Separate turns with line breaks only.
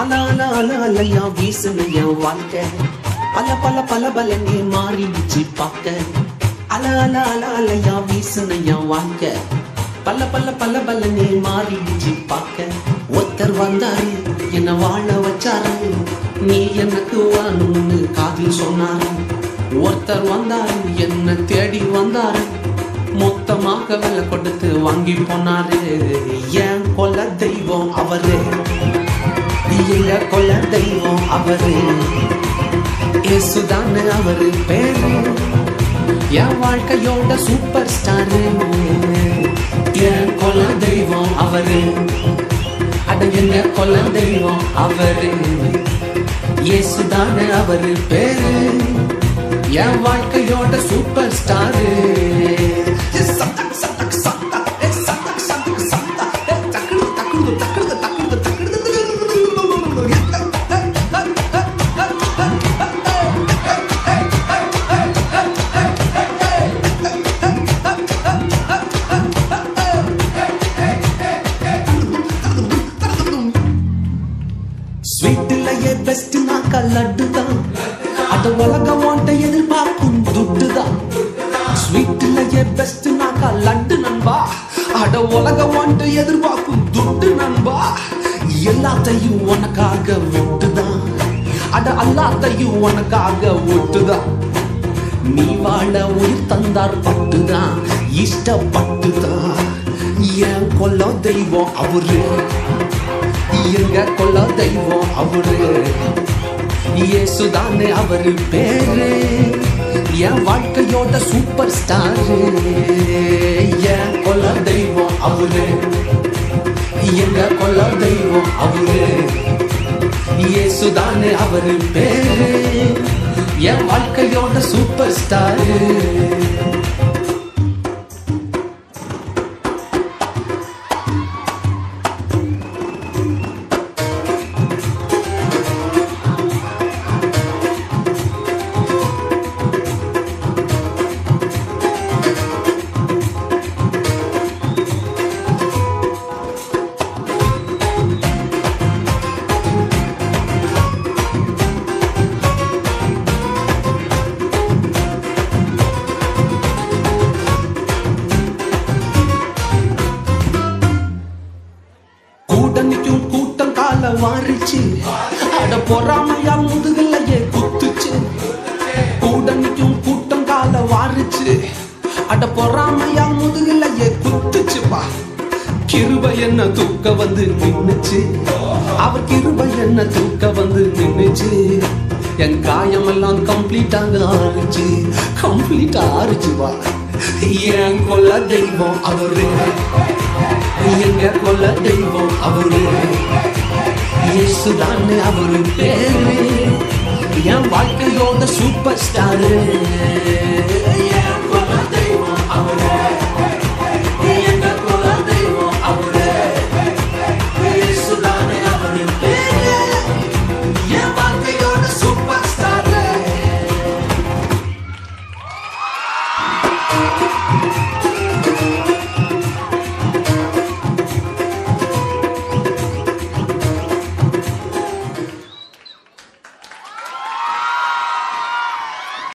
அல அல அல அலையா வீசுன என் வாழ்க்கை பல பல பல பலனே மாறிடுச்சு பார்க்க அல அல அல அலையா வீசுன என் வாழ்க்கை பல பல பல பலனே மாறிடுச்சு பார்க்க ஒருத்தர் வந்தாரு என்ன வாழ வச்சாரு நீ எனக்கு வாணும்னு காதில் சொன்னாரு ஒருத்தர் வந்தாரு என்ன தேடி வந்தாரு மொத்தமாக விலை கொடுத்து வாங்கி போனாரு என் கொல தெய்வம் அவரு எங்க கொல தெய்வம் அவரு இயேசுதானு அவரு பேரு என் வாழ்க்கையோட சூப்பர் ஸ்டாரு என் கொல தெய்வம் அவரு அட எங்க கொல தெய்வம் அவரு இயேசுதானு அவரு பேரு என் வாழ்க்கையோட சூப்பர் ஸ்டாரு ஸ்வீட்டிலேயே பெஸ்ட் நாக்கா லட்டு தான் அது உலக ஓட்ட எதிர்பார்க்கும் துட்டு தான் ஸ்வீட்டிலேயே பெஸ்ட் நாக்கா லட்டு நண்பா அட உலக ஓட்ட எதிர்பார்க்கும் துட்டு நண்பா எல்லாத்தையும் உனக்காக விட்டுதான் அட எல்லாத்தையும் உனக்காக விட்டுதான் நீ வாழ உயிர் தந்தார் பட்டுதான் இஷ்டப்பட்டுதான் என் கொல்ல தெய்வம் அவரு எங்க கொல்ல தெய்வம் அவரு இயேசுதானே அவரு பேரு என் வாழ்க்கையோட சூப்பர் ஸ்டார் என் கொல்ல தெய்வம் அவரு எங்க கொல்ல தெய்வம் அவரு இயேசுதானே அவரு பேரு என் வாழ்க்கையோட சூப்பர் ஸ்டார் கூட்டணிக்கும் கூட்டம் கால வாரிச்சு அட பொறாமையா முதுகலையே குத்துச்சு கூட்டணிக்கும் கூட்டம் கால வாரிச்சு அட பொறாமையா முதுகலையே குத்துச்சுப்பா கிருபை என்ன தூக்க வந்து நின்னுச்சு அவர் கிருபை என்ன தூக்க வந்து நின்னுச்சு என் காயமெல்லாம் கம்ப்ளீட்டாக ஆறுச்சு கம்ப்ளீட்டா ஆறுச்சுப்பா என் கொல்ல தெய்வம் அவரு எங்க கொல்ல தெய்வம் அவரு இயேசுதான் அவரு பேரு என் வாழ்க்கையோட சூப்பர் ஸ்டாரு